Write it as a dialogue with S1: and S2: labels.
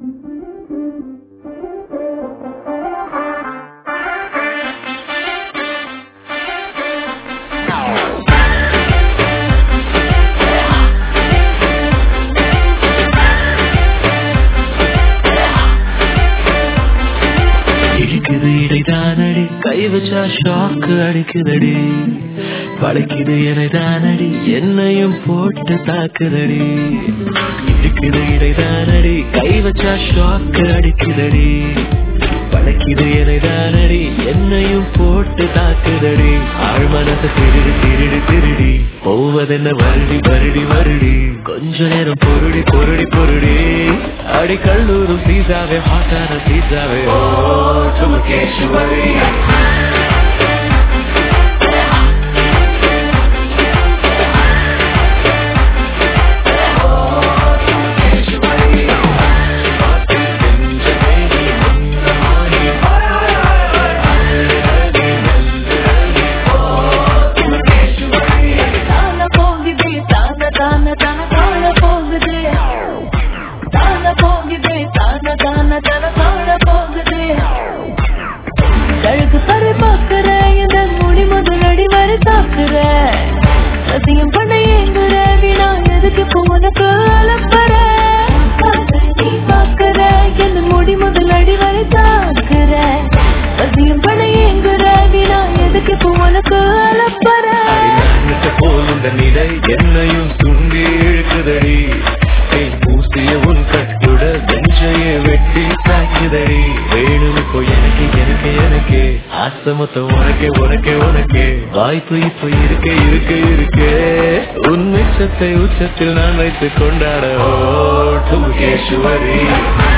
S1: இடிக்குது இடைதானடி கை வச்சா ஷாக்கு அடிக்குதடி வளைக்குது எனைதானடி என்னையும் போட்டு தாக்குதடி இடிக்குது இடைதானடி கை வச்சா ஷாக்கு அடிக்குதடி வளைக்குது எனைதானடி என்னையும் போட்டு தாக்குதடி ஆழ் மனசு திருடி திருடி திருடி போவதென்ன வருடி வருடி வருடி கொஞ்ச நேரம் பொருடி பொருடி பொருடி அடி கல்லூரும் சீசாவே ஹாட்டான சீசாவே ஓ சுமகேஸ்வரி
S2: தான போகுது தான தான தான தான போகுது தான போகுது தான தான தான தான போகுது கழுக்கு பறி பார்க்கிற இந்த முடி முதலடி வரை தாக்குற சத்தியம் பண்ண ஏங்குற வீணா எதுக்கு போனக்கு அலப்பற நீ பார்க்கிற இந்த முடி முதலடி வரை தாக்குற சத்தியம் பண்ண ஏங்குற வீணா எதுக்கு போனக்கு அலப்பற
S1: அடிநாட்டு போலுந்த நிலை என்னையும் சுண்டி இழுக்குதடி தேன் பூசிய உன் கட்டுட நெஞ்சையே வெட்டி தாக்குதடி வேணும்னு போய் எனக்கு எனக்கு எனக்கு ஆசை மொத்தம் உனக்கே உனக்கே உனக்கே வாய்ப்பு இப்போ இருக்க இருக்க இருக்கு உன் மிச்சத்தை உச்சத்தில் நான் வைத்து கொண்டாட ஓ டுமுகேஸ்வரி